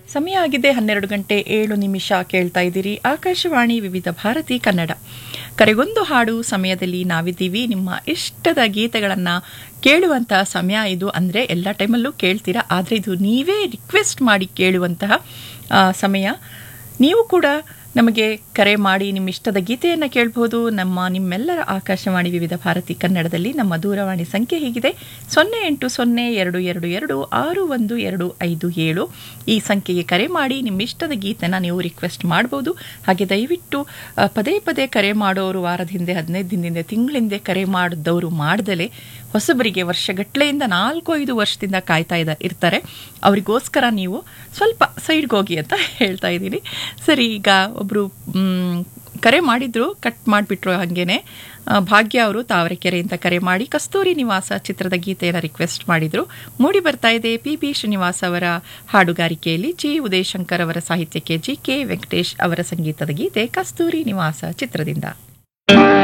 ಸಮಯ ಆಗಿದೆ ಹನ್ನೆರಡು ಗಂಟೆ ಏಳು ನಿಮಿಷ ಕೇಳ್ತಾ ಇದ್ದೀರಿ ಆಕಾಶವಾಣಿ ವಿವಿಧ ಭಾರತಿ ಕನ್ನಡ ಕರೆಗೊಂದು ಹಾಡು ಸಮಯದಲ್ಲಿ ನಾವಿದ್ದೀವಿ ನಿಮ್ಮ ಇಷ್ಟದ ಗೀತೆಗಳನ್ನು ಕೇಳುವಂತಹ ಸಮಯ ಇದು ಅಂದರೆ ಎಲ್ಲ ಟೈಮಲ್ಲೂ ಕೇಳ್ತೀರಾ ಆದರೆ ಇದು ನೀವೇ ರಿಕ್ವೆಸ್ಟ್ ಮಾಡಿ ಕೇಳುವಂತಹ ಆ, ಸಮಯ ನೀವು ಕೂಡ ನಮಗೆ ಕರೆ ಮಾಡಿ ನಿಮ್ಮ ಇಷ್ಟದ ಗೀತೆಯನ್ನು ಕೇಳಬಹುದು ನಮ್ಮ ನಿಮ್ಮೆಲ್ಲರ ಆಕಾಶವಾಣಿ ವಿವಿಧ ಭಾರತಿ ಕನ್ನಡದಲ್ಲಿ ನಮ್ಮ ದೂರವಾಣಿ ಸಂಖ್ಯೆ ಹೀಗಿದೆ ಸೊನ್ನೆ ಎಂಟು ಸೊನ್ನೆ ಎರಡು ಎರಡು ಎರಡು ಆರು ಒಂದು ಎರಡು ಐದು ಏಳು ಈ ಸಂಖ್ಯೆಗೆ ಕರೆ ಮಾಡಿ ನಿಮ್ಮ ಇಷ್ಟದ ಗೀತೆನ ನೀವು ರಿಕ್ವೆಸ್ಟ್ ಮಾಡ್ಬೋದು ಹಾಗೆ ದಯವಿಟ್ಟು ಆ, ಪದೇ ಪದೇ ಕರೆ ಮಾಡೋರು ವಾರದ ಹಿಂದೆ ಹದಿನೈದು ದಿನದಿಂದ ತಿಂಗಳಿಂದ ಕರೆ ಮಾಡಿದವರು ಮಾಡ್ದಲೆ ಹೊಸಬರಿಗೆ ವರ್ಷಗಟ್ಟಲೆಯಿಂದ ನಾಲ್ಕು ಐದು ವರ್ಷದಿಂದ ಕಾಯ್ತಾ ಇದ್ದ ಇರ್ತಾರೆ ಅವರಿಗೋಸ್ಕರ ನೀವು ಸ್ವಲ್ಪ ಸೈಡ್ಗೆ ಹೋಗಿ ಅಂತ ಹೇಳ್ತಾ ಇದ್ದೀನಿ ಸರಿ ಈಗ ಒಬ್ಬರು ಕರೆ ಮಾಡಿದ್ರು ಕಟ್ ಮಾಡಿಬಿಟ್ರು ಹಾಗೇನೆ ಆ, ಭಾಗ್ಯ ಅವರು ತಾವರೆಕೆರೆಯಿಂದ ಕರೆ ಮಾಡಿ ಕಸ್ತೂರಿ ನಿವಾಸ ಚಿತ್ರದ ಗೀತೆಯನ್ನು ರಿಕ್ವೆಸ್ಟ್ ಮಾಡಿದ್ರು ಮೂಡಿ ಬರ್ತಾ ಇದೆ ಪಿ ಬಿ ಶ್ರೀನಿವಾಸ್ ಅವರ ಹಾಡುಗಾರಿಕೆಯಲ್ಲಿ ಜಿ ಉದಯಶಂಕರ್ ಅವರ ಸಾಹಿತ್ಯಕ್ಕೆ ಜಿ ಕೆ ವೆಂಕಟೇಶ್ ಅವರ ಸಂಗೀತದ ಗೀತೆ ಕಸ್ತೂರಿ ನಿವಾಸ ಚಿತ್ರದಿಂದ